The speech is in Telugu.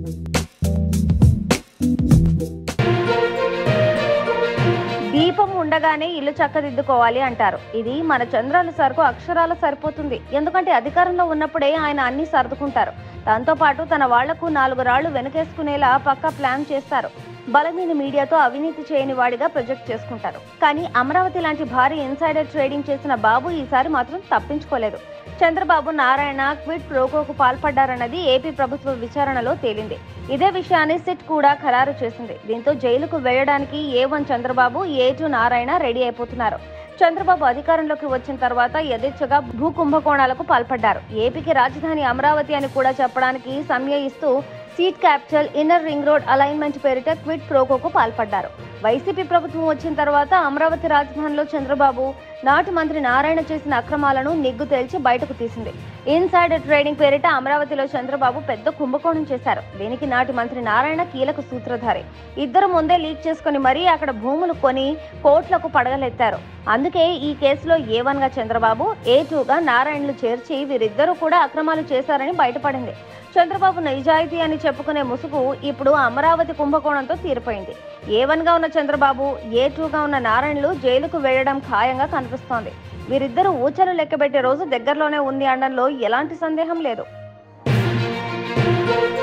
దీపం ఉండగానే ఇల్లు చక్కదిద్దుకోవాలి అంటారు ఇది మన చంద్రాల సరుకు అక్షరాల సరిపోతుంది ఎందుకంటే అధికారంలో ఉన్నప్పుడే ఆయన అన్ని సర్దుకుంటారు దాంతో పాటు తన వాళ్లకు నాలుగు రాళ్లు వెనకేసుకునేలా పక్కా ప్లాన్ చేస్తారు బలమైన మీడియాతో అవినీతి చేయని వాడిగా ప్రొజెక్ట్ చేసుకుంటారు కానీ అమరావతి లాంటి భారీ ఇన్సైడర్ ట్రేడింగ్ చేసిన బాబు ఈసారి మాత్రం తప్పించుకోలేదు చంద్రబాబు నారాయణ క్విట్ ప్రోకోకు పాల్పడ్డారన్నది ఏపీ ప్రభుత్వ విచారణలో తేలింది ఇదే విషయాన్ని సిట్ కూడా ఖరారు చేసింది దీంతో జైలుకు వెళ్లడానికి A one Chandrababu A two Narayana ready అయిపోతున్నారు చంద్రబాబు అధికారంలోకి వచ్చిన తర్వాత యథేచ్ఛగా భూ కుంభకోణాలకు పాల్పడ్డారు ఏపీకి రాజధాని అమరావతి అని కూడా చెప్పడానికి సంయయిస్తూ seed capital inner ring road alignment పేరిట క్విట్ ప్రోకోకు పాల్పడ్డారు వైసీపీ ప్రభుత్వం వచ్చిన తర్వాత అమరావతి రాజధానిలో చంద్రబాబు నాటి మంత్రి నారాయణ చేసిన అక్రమాలను నిగ్గు తేల్చి బయటకు తీసింది ఇన్సైడర్ ట్రేడింగ్ పేరిట అమరావతిలో చంద్రబాబు పెద్ద కుంభకోణం చేశారు దీనికి నాటి మంత్రి నారాయణ కీలక సూత్రధారి ఇద్దరు ముందే లీక్ చేసుకుని మరీ అక్కడ భూములు కొని కోట్లకు పడగలెత్తారు అందుకే ఈ కేసులో ఏ వన్ గా చంద్రబాబు ఏ టూగా నారాయణలు చేర్చి వీరిద్దరూ కూడా అక్రమాలు చేశారని బయటపడింది చంద్రబాబు నిజాయితీ అని చెప్పుకునే ముసుగు ఇప్పుడు అమరావతి కుంభకోణంతో తీరిపోయింది ఏ వన్ గా ఉన్న చంద్రబాబు ఏ టూగా ఉన్న నారాయణలు జైలుకు వెళ్లడం ఖాయంగా కనిపిస్తోంది వీరిద్దరూ ఊచలు లెక్కబెట్టే రోజు దగ్గరలోనే ఉంది అనడంలో ఎలాంటి సందేహం లేదు